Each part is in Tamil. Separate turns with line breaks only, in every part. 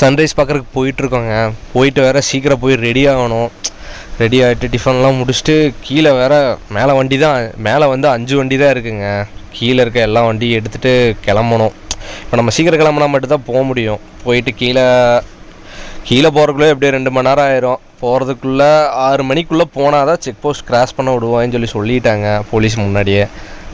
சன்ரைஸ் பார்க்குறதுக்கு போயிட்டுருக்கோங்க போயிட்டு வேற சீக்கிரம் போய் ரெடி ஆகணும் ரெடி ஆகிட்டு டிஃபன்லாம் முடிச்சுட்டு கீழே வேற மேலே வண்டி தான் மேலே வந்து அஞ்சு வண்டி தான் இருக்குங்க கீழே இருக்க எல்லா வண்டியும் எடுத்துகிட்டு கிளம்பணும் இப்போ நம்ம சீக்கிரம் கிளம்புனா மட்டும்தான் போக முடியும் போயிட்டு கீழே கீழே போகிறதுக்குள்ளே எப்படியும் ரெண்டு மணி நேரம் ஆயிரும் போகிறதுக்குள்ளே ஆறு மணிக்குள்ளே போனால் தான் செக் போஸ்ட் கிராஸ் பண்ண விடுவான்னு சொல்லி சொல்லிட்டாங்க போலீஸ் முன்னாடியே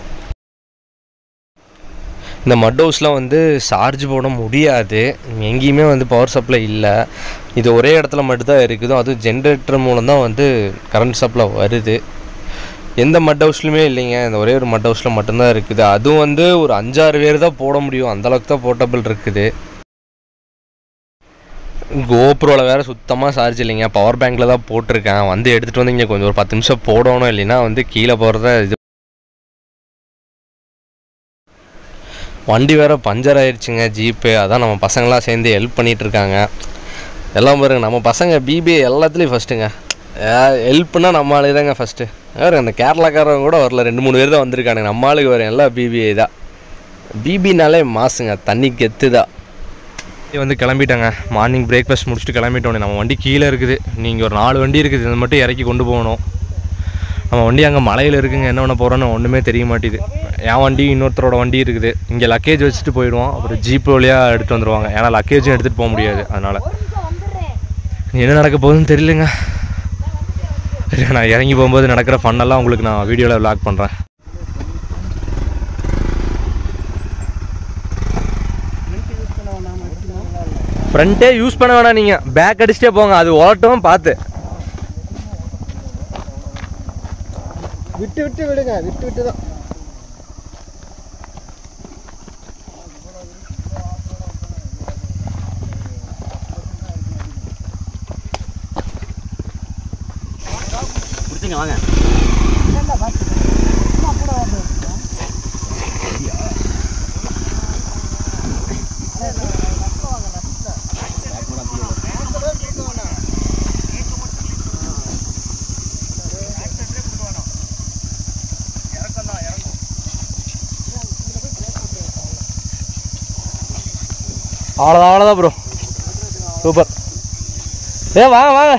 இந்த மட் ஹவுஸில் வந்து சார்ஜ் போட முடியாது எங்கேயுமே வந்து பவர் சப்ளை இல்லை இது ஒரே இடத்துல மட்டும்தான் இருக்குது அதுவும் ஜென்ரேட்டர் மூலம் தான் வந்து கரண்ட் சப்ளை வருது எந்த மட் ஹவுஸ்லையுமே இல்லைங்க இந்த ஒரே ஒரு மட் ஹவுஸில் மட்டும்தான் இருக்குது அதுவும் வந்து ஒரு அஞ்சாறு பேர் தான் போட முடியும் அந்தளவுக்கு தான் போர்ட்டபிள் இருக்குது கோப்ரோவில் வேறு சுத்தமாக சார்ஜ் இல்லைங்க பவர் பேங்க்கில் தான் போட்டிருக்கேன் வந்து எடுத்துகிட்டு வந்து இங்கே கொஞ்சம் ஒரு பத்து நிமிஷம் போடணும் இல்லைன்னா வந்து கீழே போகிறத இது வண்டி வேற பஞ்சர் ஆயிடுச்சுங்க ஜீப்பு அதான் நம்ம பசங்களாம் சேர்ந்து ஹெல்ப் பண்ணிட்டு இருக்காங்க எல்லாம் பாருங்க நம்ம பசங்க பிபிஏ எல்லாத்துலேயும் ஃபஸ்ட்டுங்க ஹெல்ப்னா நம்ம ஆளு தாங்க ஃபஸ்ட்டு வேறு அந்த கேரளாக்காரங்க கூட வரல ரெண்டு மூணு பேர் தான் வந்திருக்கானுங்க நம்ம ஆளுக்கு வர எல்லாம் பிபிஏ தான் பிபினாலே மாசுங்க தண்ணி கெத்து தான் வந்து கிளம்பிட்டாங்க மார்னிங் பிரேக்ஃபாஸ்ட் முடிச்சுட்டு கிளம்பிட்டோன்னே நம்ம வண்டி கீழே இருக்குது நீங்கள் ஒரு நாலு வண்டி இருக்குது இது மட்டும் இறக்கி கொண்டு போகணும் நம்ம வண்டி அங்கே மலையில் இருக்குங்க என்ன பண்ண போகிறோன்னு ஒன்றுமே தெரிய மாட்டேது என் வண்டி இன்னொருத்தரோட வண்டி இருக்குது இங்கே லக்கேஜ் வச்சுட்டு போயிடுவோம் அப்புறம் ஜீப் வழியாக எடுத்து வந்துடுவாங்க ஏன்னா லக்கேஜும் எடுத்துகிட்டு போக முடியாது அதனால் என்ன நடக்க போகுதுன்னு தெரியலங்க சரி, நான் இறங்கி போகும்போது நடக்கிற ஃபன்னெல்லாம் உங்களுக்கு நான் வீடியோவில் விளாக் பண்ணுறேன் ஃப்ரண்ட்டே யூஸ் பண்ண வேணாம் நீங்கள் பேக் அடிச்சுட்டே போங்க அது ஓட்டும் பார்த்து
விட்டு விட்டு விடுங்க விட்டு விட்டு தான்
பிடிச்சிங்க வாங்க
அவ்வளோதான் அவ்வளோதான் ப்ரோ சூப்பர் ஏ வாங்க வாங்க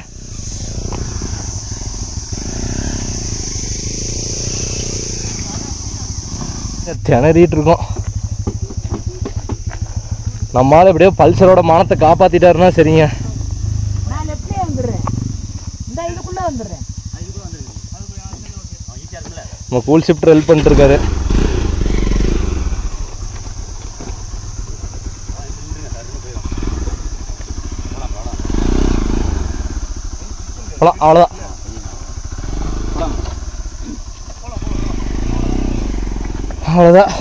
திணறிட்டு இருக்கோம் நம்மளால எப்படியோ பல்சரோட மானத்தை காப்பாத்திட்டாருன்னா சரிங்க
நான் லெஃப்ட்லேயே வந்துடுறேன் இந்த இதுக்குள்ளே வந்துடுறேன்
நம்ம கூல் ஷிஃப்டர் ஹெல்ப் பண்ணிட்டு இருக்காரு அவ்வளோ அவ்வளோதான் அவ்வளோதான்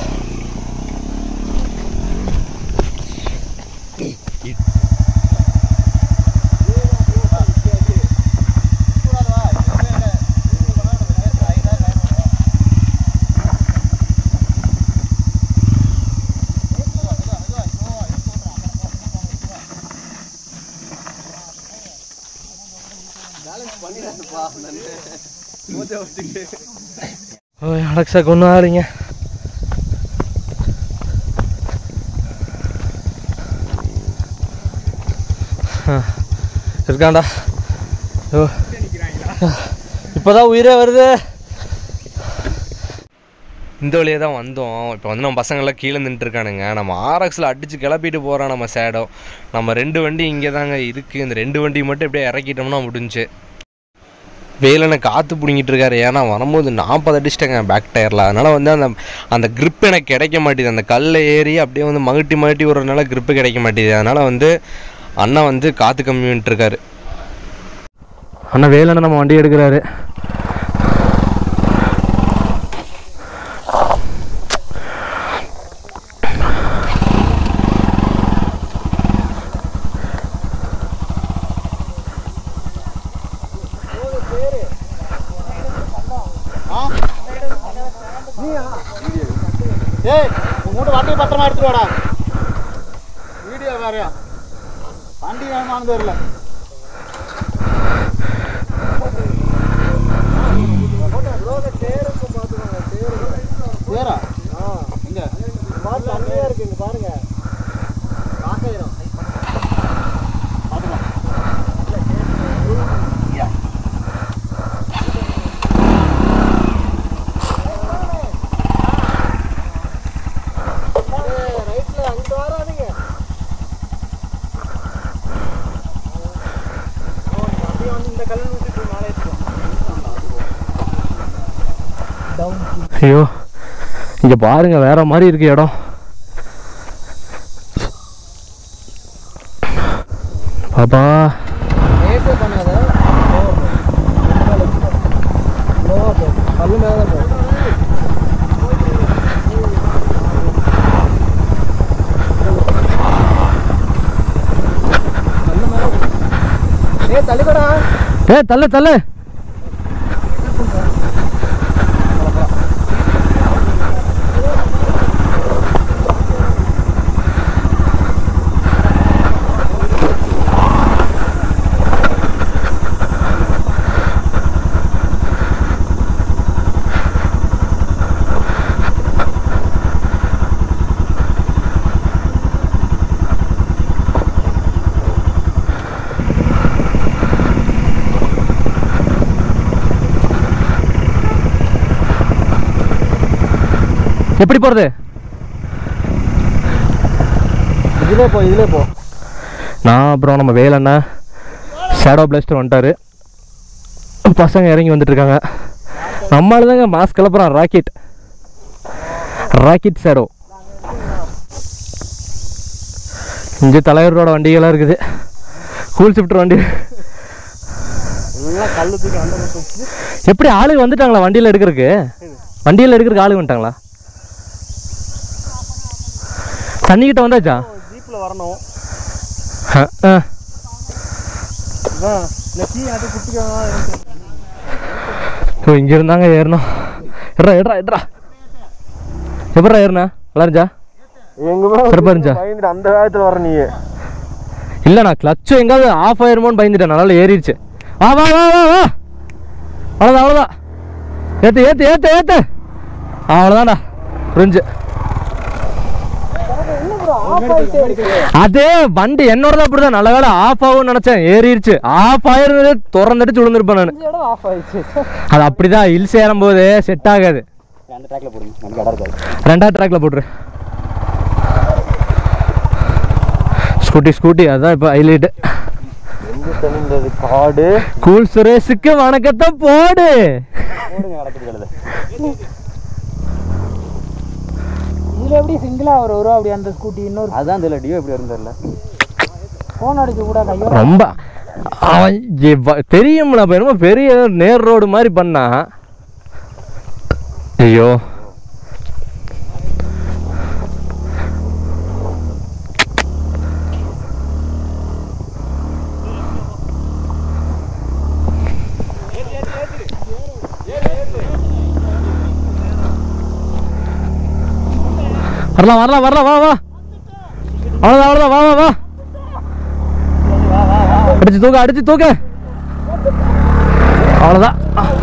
ஓய் அலெக்ஸா கொண்டு ஆறீங்க இருக்காண்டா ஓ இப்போதான் உயிரே வருது இந்த வழியே தான் வந்தோம் இப்போ வந்து நம்ம பசங்கள்லாம் கீழே நின்றுருக்கானுங்க நம்ம ஆர்எக்ஸில் அடித்து கிளப்பிட்டு போகிறோம் நம்ம சேடம் நம்ம ரெண்டு வண்டி இங்கே தாங்க இருக்குது இந்த ரெண்டு வண்டி மட்டும் இப்படியே இறக்கிட்டோம்னா முடிஞ்சு வேலனை காற்று பிடிங்கிட்டு இருக்காரு ஏன்னா வரும்போது நாற்பது அடிச்சிட்டேங்க பேக் டயரில் அதனால் வந்து அந்த அந்த grip எனக்கு கிடைக்க மாட்டேது அந்த கல்லை ஏறி அப்படியே வந்து மகட்டி மகட்டி விடுறதுனால grip கிடைக்க மாட்டேது அதனால் வந்து அண்ணன் வந்து காற்று கம்மி பண்ணிட்டு இருக்காரு அண்ணா வேலனை நம்ம வண்டி எடுக்கிறாரு
ஏய் உங்கள்கிட்ட வண்டி பத்திரமா எடுத்துட்டு வாடா வீடியோ வேறையா வண்டி வேணுமானு தெரியல சேரா எங்க தண்ணியா இருக்கு இங்க பாருங்க காக்காயிரம்
ஐயோ இங்க பாருங்க வேற மாதிரி இருக்கு இடம் பாப்பா
ரேஸே பண்ணாத கல்லு மேலே தான் போ ஏ தள்ளிக்கடா
ஏ தள்ளு தள்ளு எப்படி போறது
இதுலே போ இதுலே போ
நான் அப்புறம் நம்ம வேலண்ணா ஷேடோ பிளாஸ்டர் வந்துட்டாரு பசங்க இறங்கி வந்துட்டு இருக்காங்க நம்மளால தாங்க மாஸ்க் கிளப்புறான் ராக்கெட் ராக்கெட் ஷேடோ இங்கே தலைவரோட வண்டிகள்லாம் இருக்குது கூல் ஷிஃப்டர் வண்டி
எல்லாம் கல்லு தூக்கி அந்த பக்கம்
எப்படி ஆளுங்க வந்துட்டாங்களா வண்டியில் எடுக்கிறதுக்கு வண்டியில் எடுக்கிறதுக்கு ஆளுங்க வந்துட்டாங்களா தண்ணிக்கிட்ட வந்தாச்சா
ஜீப்பில் வரணும்
ஆ, ஆ.
இதான் இல்லை கீ அது குட்டிக்காக
ஓ இங்கே இருந்தாங்க ஏறணும் எட்ரா எட்ரா எட்ரா எப்படா ஏறினா நல்லா இருந்துச்சா
எங்குமே
சிறப்பா இருந்துச்சா?
பயந்துட்டு அந்த வேகத்தில் வர நீ
இல்லை நான் கிளச்சும் எங்காவது ஆஃப் ஆயிருமோன்னு பயந்துட்டேன் நல்லா ஏறிடுச்சு வா வா வா வா வா அவ்வளோதான் அவ்வளோதான் ஏற்று ஏற்று ஏற்று ஏற்று அவ்வளோதான்டா புரிஞ்சு அதே வண்டி என்னோடது அப்படிதான் நல்ல வேலை ஆஃப் ஆகும்னு நினச்சேன் ஏறிடுச்சு ஆஃப் ஆயிருந்தது திறந்துட்டு விழுந்திருப்பேன் நான்
இடம் ஆஃப் ஆயிடுச்சு
அது அப்படிதான் ஹில்ஸ் ஏறும்போது செட் ஆகாது
அந்த ட்ராக்ல போடுங்க நமக்கு இடம் இருக்காது
ரெண்டாவது ட்ராக்ல போட்டுரு ஸ்கூட்டி ஸ்கூட்டி அதான் இப்போ ஹைலைட்டு
எங்க தனிந்தது காடு
கூல் சுரேஷுக்கு வணக்கத்தை போடு
போடுங்க நடக்குது கழுத
இதுல எப்படி சிங்கிளா ஒரு ரூபா அப்படி அந்த ஸ்கூட்டி இன்னொரு
அதான் தெரியல டியோ எப்படி இருந்ததில்ல
போன் அடிச்சு கூட கையோ
ரொம்ப அவன் எவ்வ- தெரியும்ல அப்ப என்னமோ பெரிய நேர் ரோடு மாதிரி பண்ணா ஐயோ வரலாம் வரலாம் வரலாம் வா வா அவ்வளோதான் அவ்வளோதான் வா வா வா அடிச்சு தூக்க அடிச்சு தூக்க அவ்வளோதான்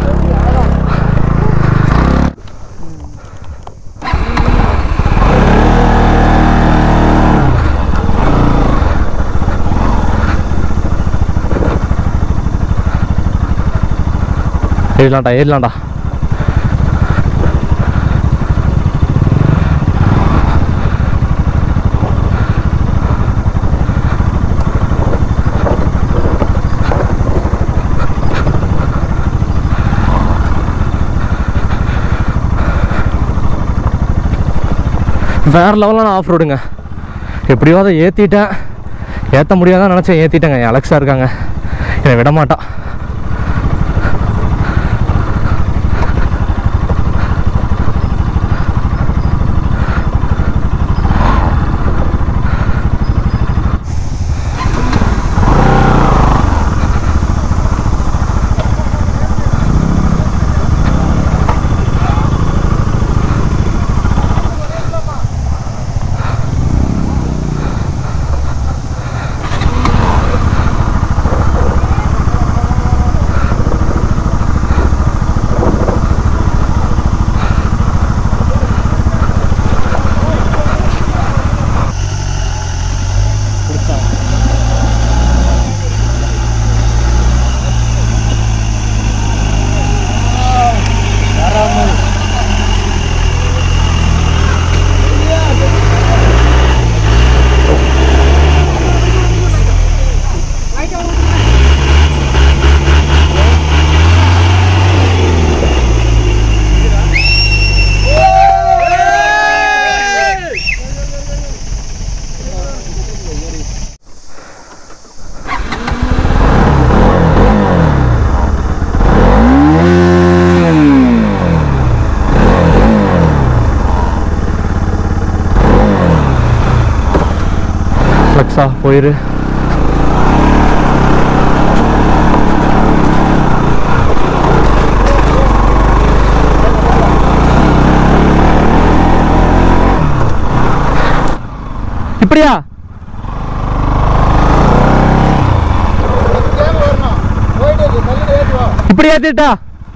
ஏறலாம்டா ஏறலாம்டா வேற லெவலான ஆஃப் ரோடுங்க எப்படியோ அதை ஏற்றிட்டேன் ஏற்ற முடியாதான் நினச்சேன் ஏற்றிட்டேங்க என் அலெக்ஸா இருக்காங்க என்னை விட மாட்டான் போயிரு இப்படியா
தேவை வரணும் போயிட்டு இருக்கு தள்ளிட்டு ஏற்றி வா
இப்படி ஏத்திட்டா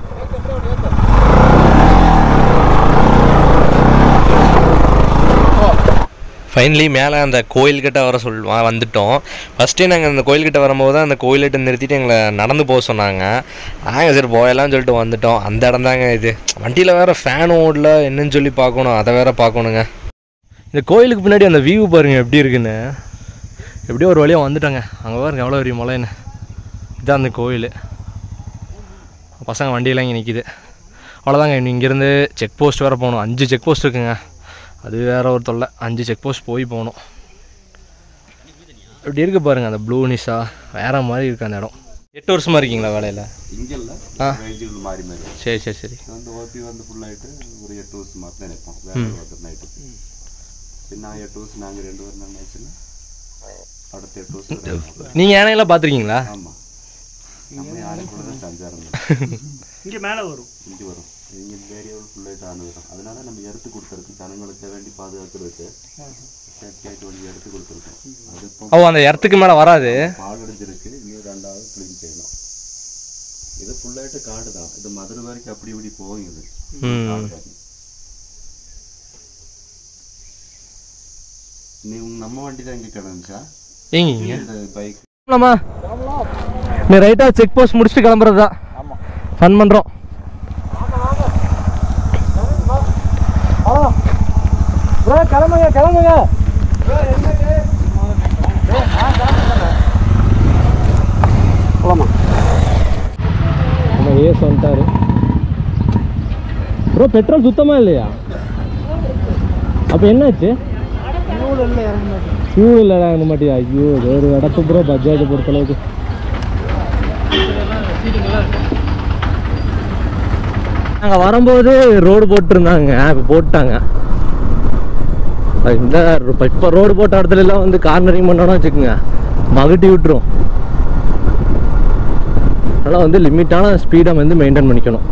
ஃபைனலி மேலே அந்த கோயில்கிட்ட வர சொல் வ- வந்துட்டோம் ஃபஸ்ட்டே நாங்கள் அந்த கோயில்கிட்ட வரும்போது தான் அந்த கோயில்கிட்ட நிறுத்திட்டு எங்களை நடந்து போக சொன்னாங்க நாங்கள் சரி போயலாம்னு சொல்லிட்டு வந்துட்டோம் அந்த இடம் தாங்க இது வண்டியில் வேறு ஃபேன் ஓடல என்னன்னு சொல்லி பார்க்கணும் அதை வேற பார்க்கணுங்க இந்த கோயிலுக்கு பின்னாடி அந்த வியூ பாருங்க எப்படி இருக்குன்னு எப்படியோ ஒரு வழியாக வந்துட்டோங்க அங்கே பாருங்க எவ்வளோ பெரிய மலைன்னு இதான் அந்த கோயில் பசங்க வண்டியெல்லாம் இங்கே நிற்கிது அவ்வளோதாங்க இன்னும் இங்கேருந்து செக் போஸ்ட் வேறு போகணும் அஞ்சு செக் போஸ்ட் இருக்குங்க அது வேற ஒரு தொல்லை அஞ்சு செக் போஸ்ட் போய் போகணும் இப்படி இருக்கு பாருங்க அந்த ப்ளூ நிஷா வேற மாதிரி இருக்கு அந்த இடம் எட்டு வருஷமா இருக்கீங்களா வேலையில்
இங்கல்ல
ஆ.
ரேஞ்சில் மாறி மாறி
சரி சரி சரி
வந்து ஓபி வந்து ஃபுல்லாயிட்டு ஒரு எட்டு வருஷம் மாத்திரம் நினைப்போம் வேற ஒருத்தர் நைட்டு பின்ன நான் எட்டு வருஷம் நாங்கள் ரெண்டு பேரும் நினைச்சுன்னா அடுத்த எட்டு வருஷம் வரைக்கும்.
நீங்கள் யானையெல்லாம் பார்த்துருக்கீங்களா
ஆமா நம்ம யாரும் கூட தான் சஞ்சாரம்
இங்கே மேலே வரும்
இங்கே வரும் இங்கே இந்த ஏரியாவில் ஃபுல்லாயிட்டு ஆண்டு வரும் அதனால நம்ம எடுத்து கொடுத்துருக்கு ஜனங்களுக்கு வேண்டி பாதுகாக்கிறதுக்கு சேஃப்டியாയിട്ട് வேண்டி எடுத்து கொடுத்துருக்கோம் அது இப்போ
ஓ அந்த இடத்துக்கு மேலே வராது
பால் அடைஞ்சிருக்கு இது ரெண்டாவது க்ளீன் செய்யணும் இது ஃபுல்லாயிட்டு காடு தான் இது மதுரை வரைக்கும் அப்படி இப்படி போகும் இது
ம்.
காடு தான். நீ உங்க நம்ம வண்டி தான் இங்கே கிடந்துச்சா
ஏங்க இங்கே
இந்த பைக்
ஆமாம் நீ ரைட்டாக செக் போஸ்ட் முடிச்சுட்டு கிளம்புறது தான் ஃபன் பண்ணுறோம்
ப்ரோ கிளம்புங்க கிளம்புங்க போலாமா
நம்ம ஏஸ் வந்துட்டாரு ப்ரோ பெட்ரோல் சுத்தமாக இல்லையா அப்போ என்னாச்சு ஃபியூல் இல்லை இறங்க மாட்டியா ஐயோ இது ஒரு இடத்து ப்ரோ பஜாஜை பொறுத்தளவுக்கு நாங்கள் வரும்போது ரோடு போட்டிருந்தாங்க இப்போ போட்டாங்க இந்த இப்போ ரோடு போட்ட இடத்துல எல்லாம் வந்து கார்னரிங் பண்ணோம்னா வச்சுக்கோங்க மகட்டி விட்டுரும் அதனால் வந்து லிமிட்டான ஸ்பீடை வந்து மெயின்டைன் பண்ணிக்கணும்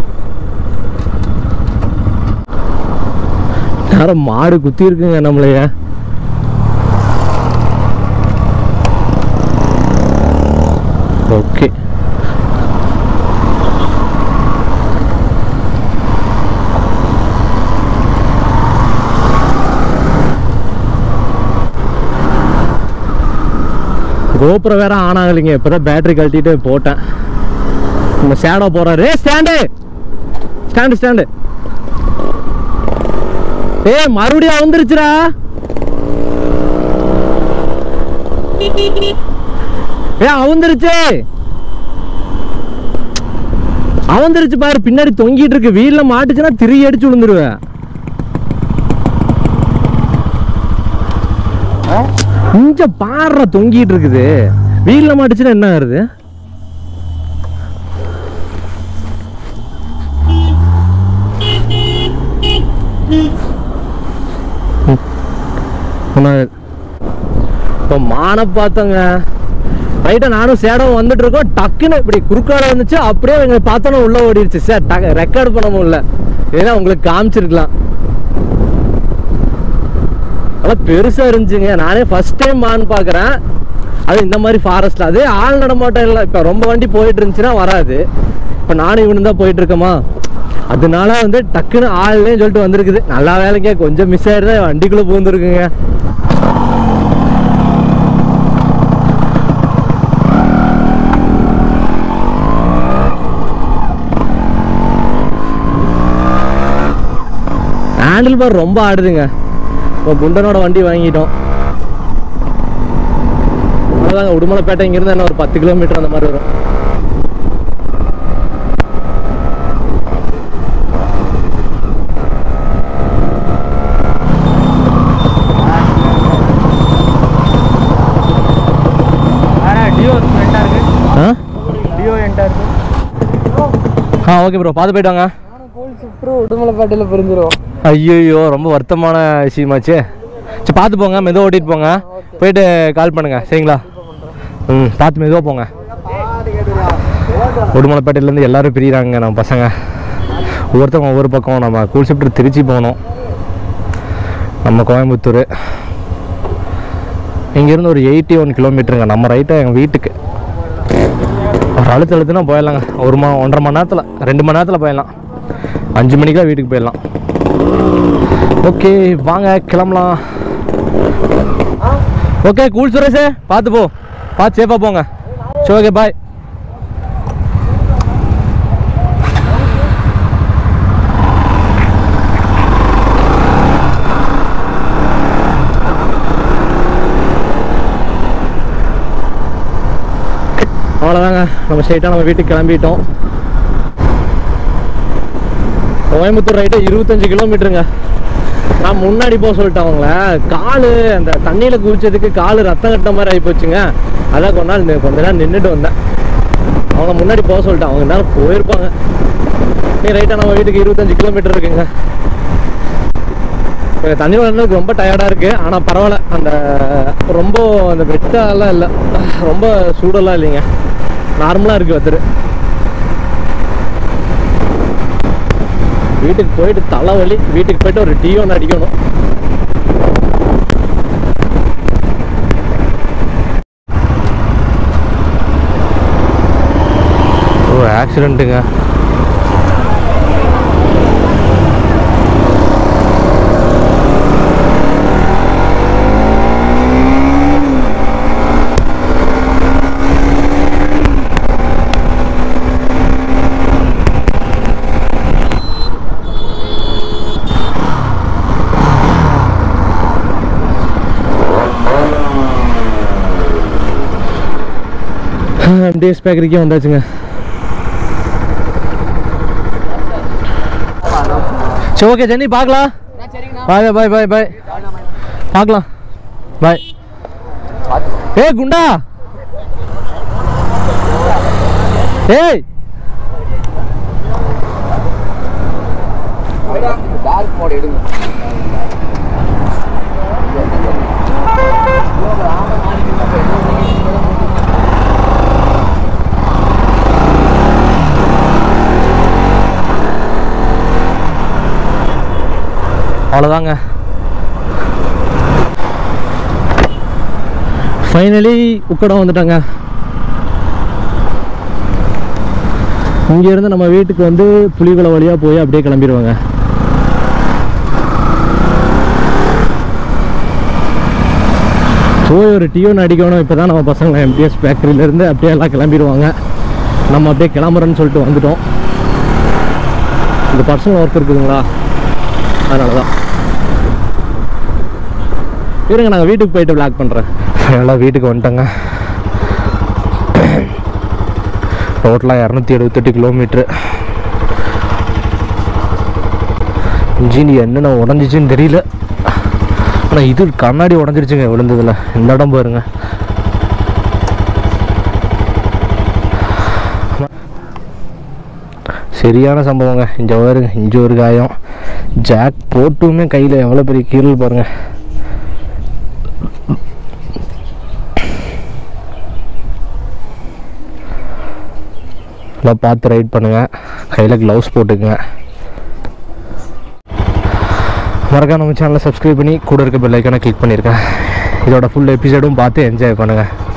நேரம் மாடு குத்தி இருக்குங்க நம்மளைய ஓகே கோபுரம் வேற ஆன் ஆகலைங்க இப்போதான் பேட்டரி கழட்டிட்டு போட்டேன் நம்ம ஷேடோ போறாரு ஏ ஸ்டாண்டு ஸ்டாண்டு ஸ்டாண்டு ஏய் மறுபடியும் வந்துருச்சுடா ஏ அவந்துருச்சு அவந்துருச்சு பாரு பின்னாடி தொங்கிட்டு இருக்கு வீல்ல மாட்டுச்சுன்னா திரி அடிச்சு விழுந்துருவேன் இங்க பாடுற தொங்கிட்டு இருக்குது வீல்ல மாட்டுச்சுன்னா என்ன ஆகுது ஒன்றாவது இப்போ மானை பார்த்தோங்க ரைட்டாக நானும் சேடம் வந்துட்டு இருக்கோம் டக்குன்னு இப்படி குறுக்கால வந்துச்சு அப்படியே எங்களை பார்த்தோன்னே உள்ளே ஓடிடுச்சு சார் டக்கு ரெக்கார்ட் பண்ண முடியல இதெல்லாம் உங்களுக்கு காமிச்சிருக்கலாம் அதெல்லாம் பெருசாக இருந்துச்சுங்க நானே ஃபர்ஸ்ட் டைம் மான் பார்க்குறேன் அது இந்த மாதிரி ஃபாரஸ்ட்டில் அது ஆள் நடமாட்டம் இல்லை இப்போ ரொம்ப வண்டி போயிட்டு இருந்துச்சுன்னா வராது இப்போ நானும் இவனு தான் போயிட்டு இருக்கோமா அதனால வந்து டக்குன்னு ஆள்லேயும் சொல்லிட்டு வந்திருக்குது நல்லா வேலைக்கே கொஞ்சம் மிஸ் ஆயிருந்தா வண்டிக்குள்ளே பூந்துருக்குங்க ஹேண்டில் பார் ரொம்ப ஆடுதுங்க இப்போ குண்டனோட வண்டி வாங்கிட்டோம் அவ்வளோதாங்க உடுமலைப்பேட்டை இங்கிருந்து என்ன ஒரு பத்து கிலோமீட்டர் அந்த மாதிரி வரும்
டியோ என்டா இருக்கு
ஆ
டியோ என்டா இருக்கு
ஆ ஓகே ப்ரோ பார்த்து போயிட்டு வாங்க
நானும் கோல் ஷிஃப்ட்ரு உடுமலைப்பேட்டையில் பிரிஞ்சிரும்
ஐயோ ரொம்ப வருத்தமான விஷயமாச்சே சரி பார்த்து போங்க மெதுவாக ஓட்டிட்டு போங்க
ஓகே
போயிட்டு கால் பண்ணுங்கள் சரிங்களா ம் பார்த்து மெதுவாக போங்க உடுமலைப்பேட்டையிலேருந்து எல்லாரும் பிரிகிறாங்க நம்ம பசங்க ஒவ்வொருத்தவங்க ஒவ்வொரு பக்கம் நம்ம கூல் ஷிஃப்ட் திருச்சி போகணும் நம்ம கோயம்புத்தூர் இங்கேருந்து ஒரு எயிட்டி ஒன் கிலோமீட்டருங்க நம்ம ரைட்டாக எங்கள் வீட்டுக்கு ஒரு அழுத்து அழுத்துனா போயிடலாங்க ஒரு மா ஒன்றரை மணி நேரத்தில் ரெண்டு மணி நேரத்தில் போயிடலாம் அஞ்சு மணிக்கெலாம் வீட்டுக்கு போயிடலாம் ஓகே வாங்க கிளம்பலாம் ஓகே கூல் சுரேஷே பார்த்து போ பார்த்து சேஃபாக போங்க சரி ஓகே பாய் அவ்வளோதாங்க நம்ம ஸ்ட்ரைட்டாக நம்ம வீட்டுக்கு கிளம்பிட்டோம் கோயம்புத்தூர் ரைட்டு இருபத்தஞ்சு கிலோமீட்டருங்க நான் முன்னாடி போக சொல்லிட்டேன் அவங்கள கால் அந்த தண்ணியில் குதிச்சதுக்கு கால் ரத்தம் கட்ட மாதிரி ஆகி போச்சுங்க அதான் கொஞ்ச நாள் நி- கொஞ்ச நேரம் நின்றுட்டு வந்தேன் அவங்க முன்னாடி போக சொல்லிட்டேன் அவங்க நேரம் போயிருப்பாங்க நீ ரைட்டாக நம்ம வீட்டுக்கு இருபத்தஞ்சு கிலோமீட்டர் இருக்குங்க கொஞ்சம் தண்ணி வரணுக்கு ரொம்ப டயர்டாக இருக்குது ஆனால் பரவாயில்ல அந்த ரொம்ப அந்த வெட்டாலாம் இல்லை ரொம்ப சூடெல்லாம் இல்லைங்க நார்மலாக இருக்குது வெத்தரு வீட்டுக்கு போயிட்டு தலைவலி வீட்டுக்கு போயிட்டு ஒரு டீ ஒன்று அடிக்கணும் ஓ ஆக்சிடெண்ட்டுங்க எம்டிஎஸ் பேக்கரிக்கே வந்தாச்சுங்க சரி ஓகே ஜெனி பார்க்கலாம் பாய் பாய் பாய் பாய் பார்க்கலாம் பாய் ஏ குண்டா ஏய் அவ்வளோதாங்க ஃபைனலி உக்கடம் வந்துட்டாங்க இங்கேருந்து நம்ம வீட்டுக்கு வந்து புலிகுளை வழியாக போய் அப்படியே கிளம்பிடுவாங்க போய் ஒரு டியூன் அடிக்கணும் இப்போ தான் நம்ம பசங்க எம்டிஎஸ் பேக்கரியிலேருந்து அப்படியே எல்லாம் கிளம்பிடுவாங்க நம்ம அப்படியே கிளம்புறோன்னு சொல்லிட்டு வந்துட்டோம் இந்த பர்சனல் ஒர்க் இருக்குதுங்களா அதனால தான் இருங்க நாங்கள் வீட்டுக்கு போயிட்டு பிளாக் பண்ணுறேன் எல்லாம் வீட்டுக்கு வந்துட்டோங்க டோட்டலாக இரநூத்தி எழுபத்தெட்டு கிலோமீட்ரு இன்ஜின் என்னென்ன உடஞ்சிச்சின்னு தெரியல ஆனால் இது கண்ணாடி உடஞ்சிருச்சுங்க விழுந்ததில் இந்த இடம் பாருங்க சரியான சம்பவங்க இங்கே பாருங்க இங்கே ஒரு காயம் ஜாக் போட்டுமே கையில் எவ்வளோ பெரிய கீரல் பாருங்க எல்லாம் பார்த்து ரைட் பண்ணுங்கள் கையில் க்ளவுஸ் போட்டுங்க மறக்காம நம்ம சேனலை சப்ஸ்கிரைப் பண்ணி கூட இருக்க பெல் ஐக்கானை கிளிக் பண்ணியிருக்கேன் இதோட ஃபுல் எபிசோடும் பார்த்து என்ஜாய் பண்ணுங்கள்